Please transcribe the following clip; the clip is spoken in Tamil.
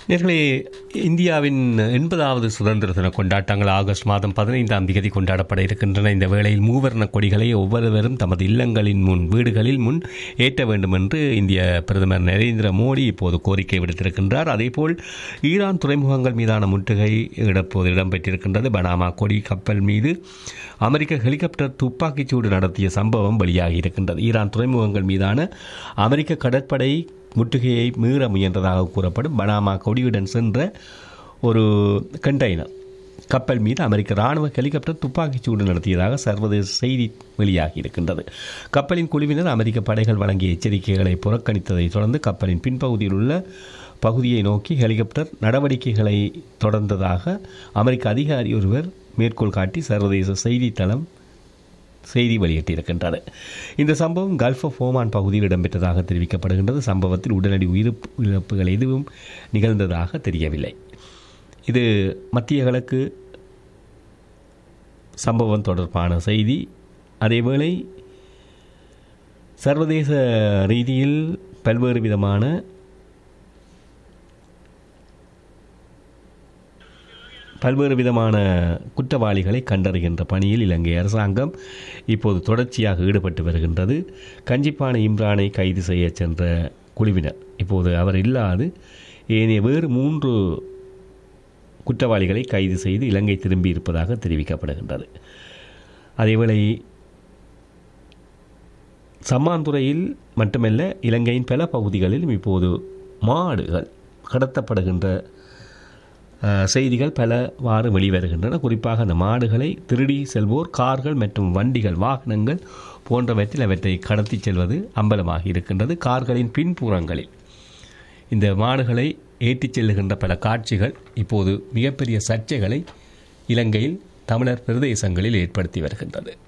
நேர்களே இந்தியாவின் எண்பதாவது சுதந்திர தின கொண்டாட்டங்கள் ஆகஸ்ட் மாதம் பதினைந்தாம் தேதி கொண்டாடப்பட இருக்கின்றன இந்த வேளையில் மூவர்ண கொடிகளை ஒவ்வொருவரும் தமது இல்லங்களின் முன் வீடுகளில் முன் ஏற்ற வேண்டும் என்று இந்திய பிரதமர் நரேந்திர மோடி இப்போது கோரிக்கை விடுத்திருக்கின்றார் அதேபோல் ஈரான் துறைமுகங்கள் மீதான முற்றுகை இடப்போது இடம்பெற்றிருக்கின்றது பனாமா கொடி கப்பல் மீது அமெரிக்க ஹெலிகாப்டர் துப்பாக்கிச்சூடு நடத்திய சம்பவம் வெளியாகி இருக்கின்றது ஈரான் துறைமுகங்கள் மீதான அமெரிக்க கடற்படை முற்றுகையை மீற முயன்றதாக கூறப்படும் பனாமா கொடியுடன் சென்ற ஒரு கண்டெய்னர் கப்பல் மீது அமெரிக்க ராணுவ ஹெலிகாப்டர் துப்பாக்கிச்சூடு நடத்தியதாக சர்வதேச செய்தி வெளியாகி இருக்கின்றது கப்பலின் குழுவினர் அமெரிக்க படைகள் வழங்கிய எச்சரிக்கைகளை புறக்கணித்ததைத் தொடர்ந்து கப்பலின் பின்பகுதியில் உள்ள பகுதியை நோக்கி ஹெலிகாப்டர் நடவடிக்கைகளை தொடர்ந்ததாக அமெரிக்க அதிகாரி ஒருவர் மேற்கோள் காட்டி சர்வதேச செய்தித்தளம் செய்தி வெளியிட்டிருக்கின்றது இந்த சம்பவம் கல்ஃப் ஆஃப் ஓமான் பகுதியில் இடம்பெற்றதாக தெரிவிக்கப்படுகின்றது சம்பவத்தில் உடனடி உயிரிழப்பு இழப்புகள் எதுவும் நிகழ்ந்ததாக தெரியவில்லை இது மத்திய கிழக்கு சம்பவம் தொடர்பான செய்தி அதேவேளை சர்வதேச ரீதியில் பல்வேறு விதமான பல்வேறு விதமான குற்றவாளிகளை கண்டறிகின்ற பணியில் இலங்கை அரசாங்கம் இப்போது தொடர்ச்சியாக ஈடுபட்டு வருகின்றது கஞ்சிப்பான இம்ரானை கைது செய்ய சென்ற குழுவினர் இப்போது அவர் இல்லாது ஏனைய வேறு மூன்று குற்றவாளிகளை கைது செய்து இலங்கை திரும்பி இருப்பதாக தெரிவிக்கப்படுகின்றது அதேவேளை சம்மாந்துறையில் மட்டுமல்ல இலங்கையின் பல பகுதிகளிலும் இப்போது மாடுகள் கடத்தப்படுகின்ற செய்திகள் பலவாறு வெளிவருகின்றன குறிப்பாக அந்த மாடுகளை திருடி செல்வோர் கார்கள் மற்றும் வண்டிகள் வாகனங்கள் போன்றவற்றில் அவற்றை கடத்தி செல்வது அம்பலமாகி இருக்கின்றது கார்களின் பின்புறங்களில் இந்த மாடுகளை ஏற்றிச் செல்லுகின்ற பல காட்சிகள் இப்போது மிகப்பெரிய சர்ச்சைகளை இலங்கையில் தமிழர் பிரதேசங்களில் ஏற்படுத்தி வருகின்றது